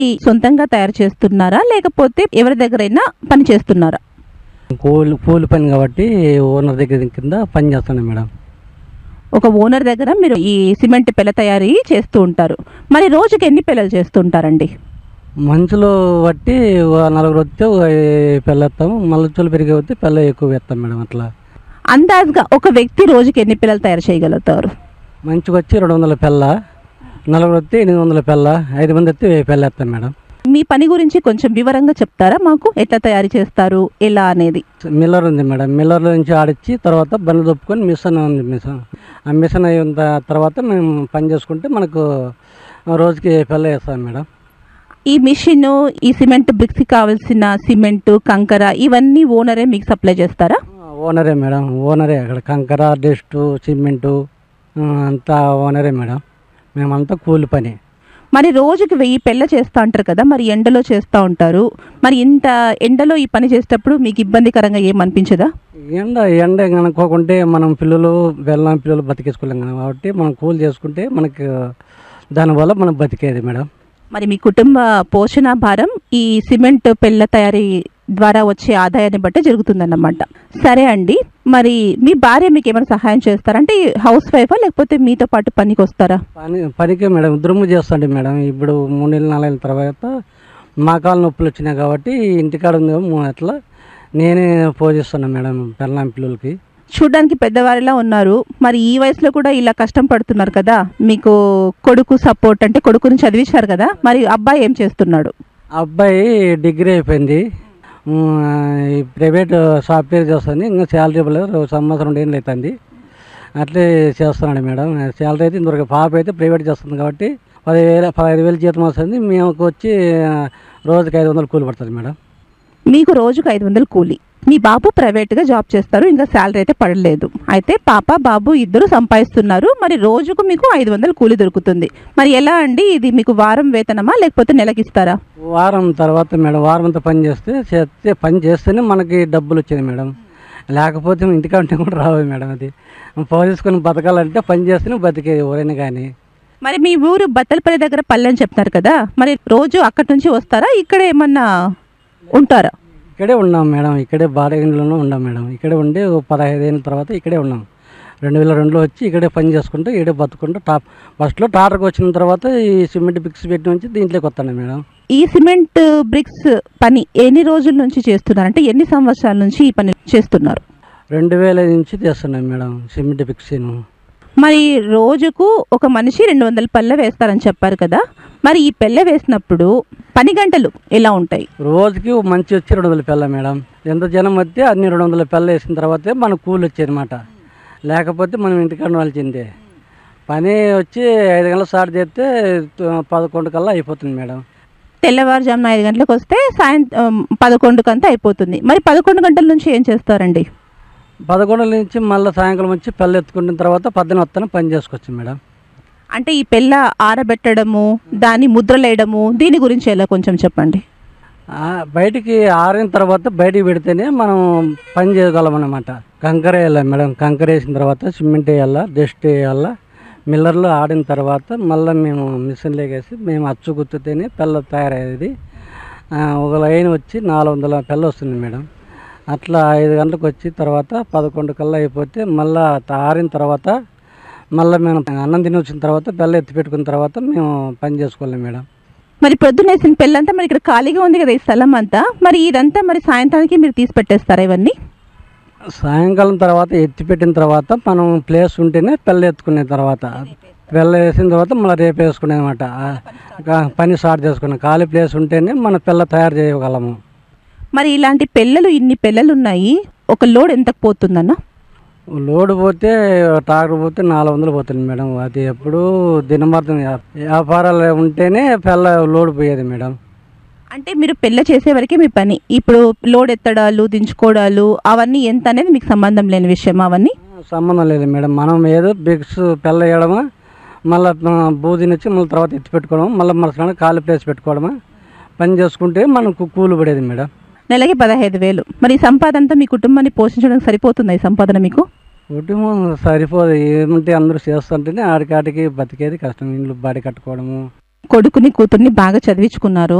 ఈ సొంతంగా తయారు చేస్తున్నారా లేకపోతే ఎవరి దగ్గరైనా పని చేస్తున్నారా కూలి కూలి పని కాబట్టి ఓనర్ దగ్గర కింద పని చేస్తున్నాం మేడం ఒక ఓనర్ దగ్గర మీరు ఈ సిమెంట్ పిల్ల తయారీ చేస్తూ ఉంటారు మరి రోజుకి ఎన్ని పిల్లలు చేస్తూ ఉంటారండి మంచులు బట్టి ఓ నలుగురు వస్తే ఓ పెళ్ళేస్తాము మల్లచులు పెరిగి వస్తే పెళ్ళ ఎక్కువ వేస్తాం మేడం అట్లా అందాజ్గా ఒక వ్యక్తి రోజుకి ఎన్ని పిల్లలు తయారు చేయగలుగుతారు మంచుకు వచ్చి రెండు వందల పెళ్ళ నలుగురు వస్తే ఎనిమిది వందల పెళ్ళ ఐదు మంది వస్తే వెయ్యి పెళ్ళేస్తాం మేడం మీ పని గురించి కొంచెం వివరంగా చెప్తారా మాకు ఎట్లా తయారు చేస్తారు ఎలా అనేది మిల్లర్ ఉంది మేడం మిల్లర్ నుంచి ఆడిచ్చి తర్వాత బండ్లు దొప్పుకొని మిషన్ ఉంది మిషన్ ఆ మిషన్ అయిన త- తర్వాత మేము పని చేసుకుంటే మనకు రోజుకి పెళ్ళ వేస్తాం మేడం ఈ మిషన్ ఈ సిమెంట్ బ్రిక్స్ కావాల్సిన సిమెంట్ కంకర ఇవన్నీ ఓనరే మీకు సప్లై చేస్తారా ఓనరే మేడం ఓనరే అక్కడ కంకర డస్టు సిమెంటు ఆ, అంతా ఓనరే మేడం మేమంతా కూలి పని మరి రోజుకి వెయ్యి పెళ్ళ చేస్తూ ఉంటారు కదా మరి ఎండలో చేస్తూ ఉంటారు మరి ఇంత ఎండలో ఈ పని చేసేటప్పుడు మీకు ఇబ్బందికరంగా ఏమనిపించదా ఎండ ఎండ కనుక్కోకుంటే మనం పిల్లలు వెళ్ళం పిల్లలు బతికేసుకోలేం కదా కాబట్టి మనం కూలి చేసుకుంటే మనకు దానివల్ల మనం బతికేది మేడం మరి మీ కుటుంబ పోషణ భారం ఈ సిమెంట్ పెళ్ళ తయారీ ద్వారా వచ్చే ఆదాయాన్ని బట్టి జరుగుతుందన్నమాట సరే అండి మరి మీ భార్య మీకు ఏమైనా సహాయం చేస్తారా అంటే హౌస్ వైఫా లేకపోతే మీతో పాటు పనికి వస్తారా పని పనికే మేడం దురుము చేస్తాండి మేడం ఇప్పుడు మూడు నెలలు నాలుగు నెలల తర్వాత మా కాలు నొప్పులు వచ్చినాయి కాబట్టి ఇంటికాడ ఉందేమో అట్లా నేనే పోషిస్తున్నాను మేడం పెళ్ళాం పిల్లలకి చూడడానికి పెద్దవారిలా ఉన్నారు మరి ఈ వయసులో కూడా ఇలా కష్టం పడుతున్నారు కదా మీకు కొడుకు సపోర్ట్ అంటే కొడుకుని చదివించారు కదా మరి అబ్బాయి ఏం చేస్తున్నాడు అబ్బాయి డిగ్రీ అయిపోయింది ఉమ్, ఈ ప్రైవేట్ సాఫ్ట్వేర్ చేస్తుంది ఇంకా శాలరీ ఇవ్వలేదు సంవత్సరం రెండు ఏళ్ళు అవుతుంది అట్లే చేస్తున్నాడు మేడం శాలరీ అయితే ఇంతవరకు పాప అయితే ప్రైవేట్ చేస్తుంది కాబట్టి పదివేల పదహైదు వేలు జీతం వస్తుంది మేము వచ్చి ఆ, రోజుకి ఐదు వందలు కూలి పడుతుంది మేడం మీకు రోజుకు ఐదు వందలు కూలి మీ బాబు ప్రైవేట్గా జాబ్ చేస్తారు ఇంకా శాలరీ అయితే పడలేదు అయితే పాప బాబు ఇద్దరు సంపాదిస్తున్నారు మరి రోజుకు మీకు ఐదు వందలు కూలి దొరుకుతుంది మరి ఎలా అండి ఇది మీకు వారం వేతనమా లేకపోతే నెలకి ఇస్తారా వారం తర్వాత మేడం వారం అంతా పని చేస్తే చేస్తే పని చేస్తేనే మనకి డబ్బులు వచ్చేది మేడం లేకపోతే ఇంటికంటే కూడా రావు మేడం అది పోలీసుకొని బతకాలంటే పని చేస్తేనే బతికేది ఎవరైనా కానీ మరి మీ ఊరు బత్తలపల్లి దగ్గర పల్లె అని చెప్తారు కదా మరి రోజు అక్కడి నుంచి వస్తారా ఇక్కడ ఏమన్నా ఉంటారా ఇక్కడే ఉన్నాం మేడం ఇక్కడే బాడగిన్లోనే ఉన్నాం మేడం ఇక్కడే ఉండి ఓ పదహైదు ఏళ్ళ తర్వాత ఇక్కడే ఉన్నాం రెండు వేల రెండులో వచ్చి ఇక్కడే పని చేసుకుంటూ ఇక్కడే బతుకుంటూ టాప్ ఫస్ట్లో టాటర్కి వచ్చిన తర్వాత ఈ సిమెంట్ బిక్స్ పెట్టి నుంచి దీంట్లోకి వస్తాను మేడం ఈ సిమెంట్ బ్రిక్స్ పని ఎన్ని రోజుల నుంచి చేస్తున్నారు అంటే ఎన్ని సంవత్సరాల నుంచి ఈ పని చేస్తున్నారు రెండు వేల నుంచి చేస్తున్నాం మేడం సిమెంట్ బిక్స్ను మరి రోజుకు ఒక మనిషి రెండు వందల పళ్ళె వేస్తారని చెప్పారు కదా మరి ఈ పెళ్ళె వేసినప్పుడు పని గంటలు ఎలా ఉంటాయి రోజుకి ఓ మంచి వచ్చి రెండు వందల పిల్ల మేడం ఎంత జనం వస్తే అన్ని రెండు వందల పిల్ల వేసిన తర్వాతే మనకు కూలి వచ్చేది అనమాట లేకపోతే మనం ఇంటికాడ వాళ్ళచిందే పని వచ్చి ఐదు గంటలు స్టార్ట్ చేస్తే త- పదకొండు కల్లా అయిపోతుంది మేడం తెల్లవారుజామున ఐదు గంటలకు వస్తే సాయంత్రం పదకొండుకంతా అయిపోతుంది మరి పదకొండు గంటల నుంచి ఏం చేస్తారండి పదకొండు నుంచి మళ్ళీ సాయంకాలం వచ్చి పిల్ల ఎత్తుకున్న తర్వాత పద్దెన వస్తాను పని చేసుకోవచ్చు మేడం అంటే ఈ పెళ్ళ ఆరబెట్టడము దాన్ని ముద్రలేయడము దీని గురించి ఎలా కొంచెం చెప్పండి ఆ, బయటికి ఆరిన తర్వాత బయటికి పెడితేనే మనం పని చేయగలం అన్నమాట కంకర వేయాలి మేడం కంకర వేసిన తర్వాత సిమెంట్ వేయాలా డస్ట్ వేయాలా మిల్లర్లో ఆడిన తర్వాత మళ్ళీ మేము మిషన్లో వేసి మేము అచ్చు గుర్తుతేనే పిల్ల తయారయ్యేది ఆ, ఒక లైన్ వచ్చి నాలుగు వందల పిల్ల వస్తుంది మేడం అట్లా ఐదు గంటలకు వచ్చి తర్వాత పదకొండు కల్లా అయిపోతే మళ్ళీ ఆరిన తర్వాత మళ్ళీ మేము అన్నం తిని వచ్చిన తర్వాత పిల్ల ఎత్తి పెట్టుకున్న తర్వాత మేము పని చేసుకోలేం మేడం మరి ప్రొద్దునేసిన పెళ్ళంతా మరి ఇక్కడ ఖాళీగా ఉంది కదా ఈ స్థలం అంతా మరి ఇదంతా మరి సాయంత్రానికి మీరు తీసి పెట్టేస్తారా ఇవన్నీ సాయంకాలం తర్వాత ఎత్తి పెట్టిన తర్వాత మనం ప్లేస్ ఉంటేనే పిల్ల ఎత్తుకునే తర్వాత పిల్ల వేసిన తర్వాత మళ్ళీ రేపు వేసుకునే అనమాట పని స్టార్ట్ చేసుకున్నాం ఖాళీ ప్లేస్ ఉంటేనే మన పిల్ల తయారు చేయగలము మరి ఇలాంటి పెళ్ళలు ఇన్ని పెళ్ళలు ఉన్నాయి ఒక లోడ్ ఎంతకు పోతుందన్న లోడ్ పోతే ట్రాక్టర్ పోతే నాలుగు వందలు పోతుంది మేడం అది ఎప్పుడు దినమర్థం వ్యాపారాలు ఉంటేనే పిల్ల లోడ్ పోయేది మేడం అంటే మీరు పెళ్ళ చేసే వరకే మీ పని ఇప్పుడు లోడ్ ఎత్తడాలు దించుకోవడాలు అవన్నీ ఎంత అనేది మీకు సంబంధం లేని విషయం అవన్నీ సంబంధం లేదు మేడం మనం ఏదో బిగ్స్ పిల్ల వేయడమా మళ్ళీ బూదిని వచ్చి మళ్ళీ తర్వాత ఎత్తి పెట్టుకోవడం మళ్ళీ మరుసటి ఖాళీ ప్లేస్ పెట్టుకోవడమా పని చేసుకుంటే మనకు కూలి పడేది మేడం నెలకి పదహైదు వేలు మరి ఈ సంపాదన అంతా మీ కుటుంబాన్ని పోషించడానికి సరిపోతుందా ఈ సంపాదన మీకు కుటుంబం సరిపోదు ఏమంటే అందరూ చేస్తుంటేనే ఆడికాడికి బతికేది కష్టం ఇంట్లో బాడీ కట్టుకోవడము కొడుకుని కూతుర్ని బాగా చదివించుకున్నారు